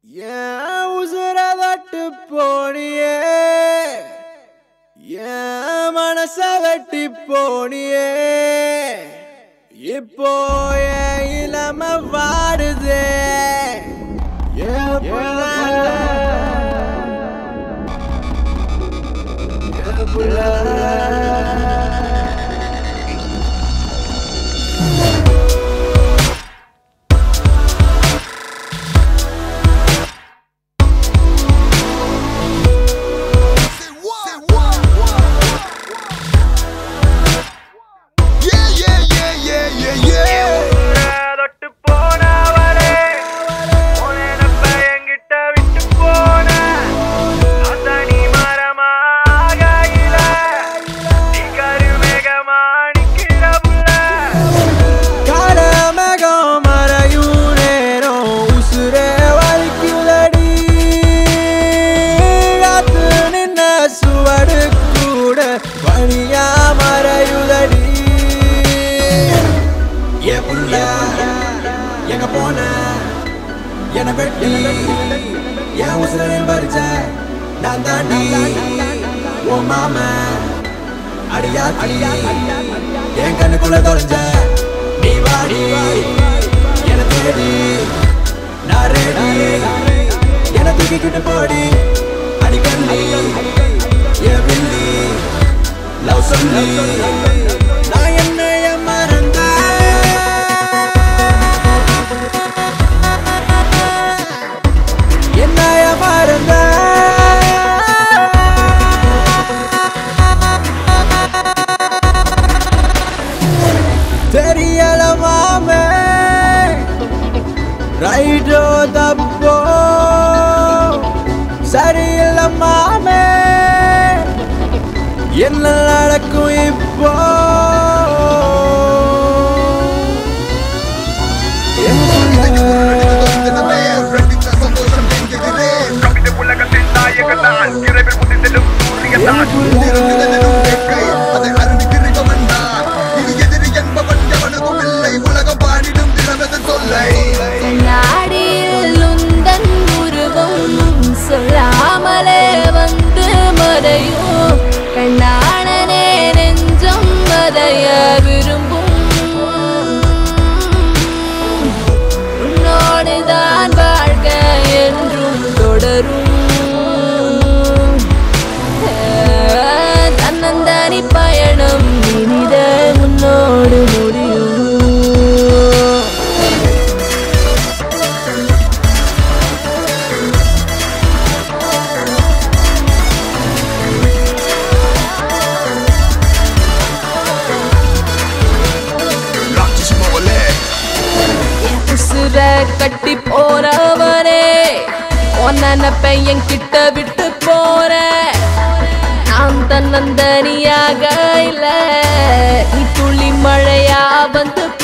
ஏன் உசுர தட்டு போனியே ஏன் மனச வெட்டி போனியே இப்போ என் இளம வாடுதே ஏன் புள்ள? ஏன் புள்ள? Yeah, yeah, yeah, yeah, yeah, yeah. தொட்டு போனவரே உனப்ப என்கிட்ட விட்டு போன அந்த நீ மரமாகையில நீ கருமேகமா நிக்கிற புள்ள காலமகம் மறையும் நேரம் உசுரே வலிக்குதடி காத்து நின்ன சுவடு கூட பனியா மறையுதடி ஏ புள்ள எங்க போன என வெட்டி என் உசுரையும் பறிச்ச நான் தாண்டி ஓ மாம அடியாத்தி என் கண்ணுக்குள்ள தொலைஞ்ச நீ வாடி என தேடி நான் ரெடி என தூக்கிக்கிட்டு போடி அடிக்கல்லி என் வில்லி லவ் சொல்லி நான் என்னைய மறந்த என்னைய மறந்த தெரியல மாமே ரைட்டோ தப்போ சரியில்ல மாமே என்ன நடக்கும் இப்போ கவிதை உலகத்தின் நாயகத்தான் இரவில் முதிர்ந்தெழும் சூரியத்தான் அதை அருவி திரிபவன் நான் இனி எதிரி என்பவன் எவனுக்கும் இல்லை உலகம் பாடிடும் திறமது சொல்லை கண்ணாடியில் உந்தன் உருவம் சொல்லாமலே வந்து மறையும் கண்ணாடனே நெஞ்சம் மதைய விரும்பும் உன்னோடுதான் வாழ்க்கை என்றும் தொடரும் தன்னந்தானி பயணம் இனித முன்னோடு முடியும் உசுர கட்டி போறவனே உன்ன பையன் கிட்ட விட்டு போற நான் தன்னந்தனியாக இல்ல நீ துளி மழையா வந்து